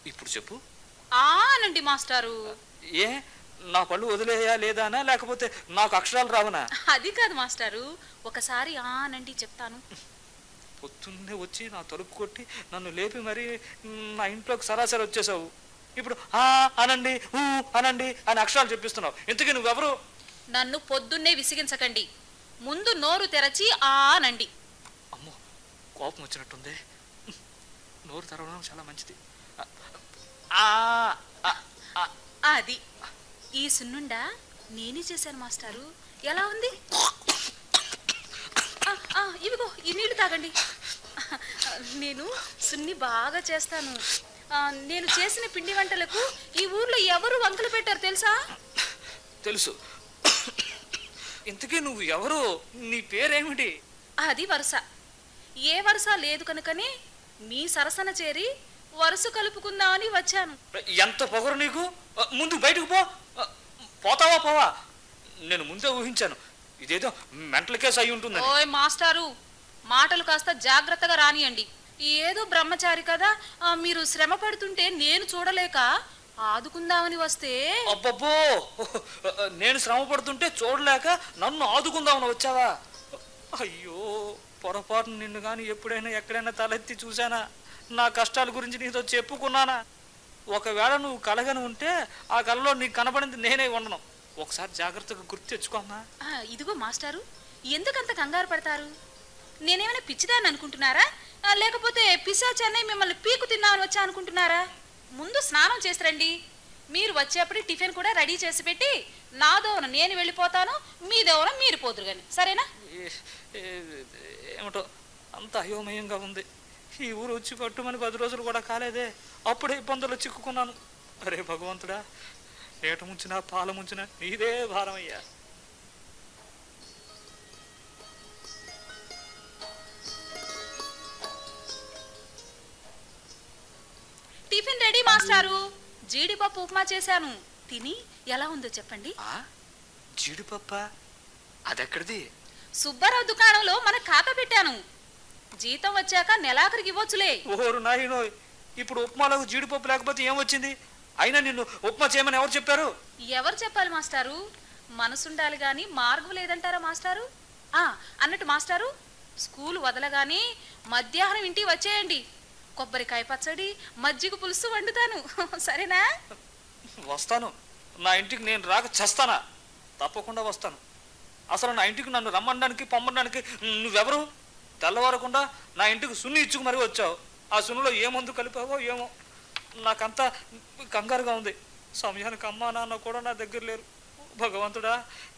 ఇప్పుడు చెప్పు ఆనండి మాస్టారు ఏ నా పళ్ళు వదిలేయా లేదానా లేకపోతే నాకు అక్షరాలు రావనా అది కాదు మాస్టారు ఒకసారి ఆనండి చెప్తాను పొద్దున్నే వచ్చి నా తలుపు కొట్టి నన్ను లేపి మరి నా ఇంట్లోకి సరాసరి వచ్చేసావు ఇప్పుడు ఆ అనండి ఊ అనండి అని అక్షరాలు చెప్పిస్తున్నావు ఇంతకీ నువ్వెవరు నన్ను పొద్దున్నే విసిగించకండి ముందు నోరు తెరచి ఆనండి అమ్మో కోపం వచ్చినట్టుంది నోరు తెరవడం చాలా మంచిది ఆ, ఆ, ఆ, అది ఈ సున్నుండా నేనే చేశాను మాస్టారు ఎలా ఉంది ఆ, ఆ, ఇవిగో ఈ నీళ్లు తాగండి నేను సున్ని బాగా చేస్తాను ఆ, నేను చేసిన పిండి వంటలకు ఈ ఊర్లో ఎవరు వంకలు పెట్టారు తెలుసా తెలుసు ఇంతకీ నువ్వు ఎవరు నీ పేరేమిటి అది వరుస ఏ వరుస లేదు కనుకనే మీ సరసన చేరి వరుస కలుపుకుందామని వచ్చాను ఎంత పొగరు నీకు ముందు బయటకు పో పోతావా పోవా నేను ముందే ఊహించాను ఇదేదో మెంటల్ కేసు అయి ఉంటుందని ఓయ్ మాస్టారు మాటలు కాస్త జాగ్రత్తగా రానియండి ఏదో బ్రహ్మచారి కదా ఆ, మీరు శ్రమ పడుతుంటే నేను చూడలేక ఆదుకుందామని వస్తే అబ్బబ్బో నేను శ్రమ పడుతుంటే చూడలేక నన్ను ఆదుకుందామని వచ్చావా అయ్యో పొరపాటు నిన్ను కానీ ఎప్పుడైనా ఎక్కడైనా తలెత్తి చూసానా నా కష్టాల గురించి నీతో చెప్పుకున్నానా ఒకవేళ నువ్వు కలగని ఉంటే ఆ కలలో నీకు కనబడింది నేనే ఉండను ఒకసారి జాగ్రత్తగా గుర్తు తెచ్చుకోమ్మా ఆ, ఇదిగో మాస్టారు ఎందుకంత కంగారు పడతారు నేనేమైనా పిచ్చిదాన్ని అనుకుంటున్నారా ఆ, లేకపోతే పిశాచాన్ని మిమ్మల్ని పీకు తిన్నామని వచ్చా అనుకుంటున్నారా ముందు స్నానం చేసి రండి మీరు వచ్చేప్పుడు టిఫిన్ కూడా రెడీ చేసి పెట్టి నా దోవన నేను వెళ్ళిపోతాను మీ దోవన మీరు పోదురు కానీ సరేనా ఏ- ఏ- ఏమిటో అంత అయోమయంగా ఉంది ఈ ఊరు వచ్చి పట్టుమని పది రోజులు కూడా కాలేదే అప్పుడే ఇబ్బందులు చిక్కుకున్నాను అరే భగవంతుడా ఏట ముంచినా పాల ముంచినా నీదే భారం అయ్యా టిఫిన్ రెడీ మాస్టారు జీడిపప్పు ఉప్మా చేశాను తిని ఎలా ఉందో చెప్పండి ఆ? జీడిపప్ప అదెక్కడిది సుబ్బారావు దుకాణంలో మన ఖాతా పెట్టాను జీతం వచ్చాక నెలాఖరికి ఇవ్వచ్చులే ఓరు నాయనో ఇప్పుడు ఉప్మాలకు జీడిపప్పు లేకపోతే ఏమొచ్చింది అయినా నిన్ను ఉప్మా చేయమని ఎవరు చెప్పారు ఎవరు చెప్పాలి మాస్టారు మనసుండాలి గాని మార్గం లేదంటారా మాస్టారు ఆ అన్నట్టు మాస్టారు స్కూల్ వదలగానే మధ్యాహ్నం ఇంటికి వచ్చేయండి కొబ్బరికాయ పచ్చడి మజ్జిగ పులుసు వండుతాను సరేనా వస్తాను నా ఇంటికి నేను రాక చస్తానా తప్పకుండా వస్తాను అసలు నా ఇంటికి నన్ను రమ్మనడానికి పంపడానికి నువ్వెవరు తెల్లవారకుండా నా ఇంటికి సున్ని ఇచ్చుకు మరీ వచ్చావు ఆ సున్నులో ఏ మందు కలిపావో ఏమో నాకంతా కంగారుగా ఉంది సమయానికి అమ్మా నాన్న కూడా నా దగ్గర లేరు భగవంతుడా